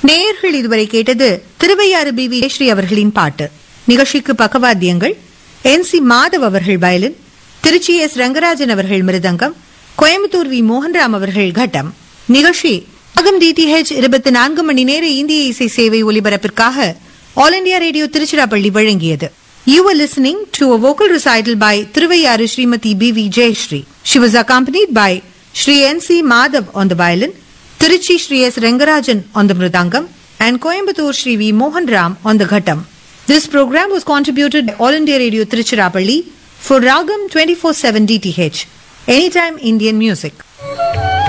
நேயர்கள் இதுவரை கேட்டது திருவையாறு பி வி ஜெயஸ்ரீ அவர்களின் பாட்டு நிகழ்ச்சிக்கு பக்கவாத்தியங்கள் என் சி மாதவ் அவர்கள் வயலின் திருச்சி எஸ் ரங்கராஜன் அவர்கள் மிருதங்கம் கோயம்புத்தூர் வி மோகன்ராம் அவர்கள் கட்டம் நிகழ்ச்சி அகம் டிடிஹெச் இருபத்தி நான்கு மணி நேர இந்திய இசை சேவை ஒலிபரப்பிற்காக ஆல் இண்டியா ரேடியோ திருச்சிராப்பள்ளி வழங்கியது You were listening to a vocal recital by Thiruvayaru Srimati B.V. Jayashree. She was accompanied by Sri N.C. Madhav on the violin, Tiruchi Sri S. Rangarajan on the mridangam, and Coimbatore Sri V. Mohan Ram on the ghattam. This program was contributed by All India Radio Tiruchirappalli for Ragam 24-7 DTH, Anytime Indian Music.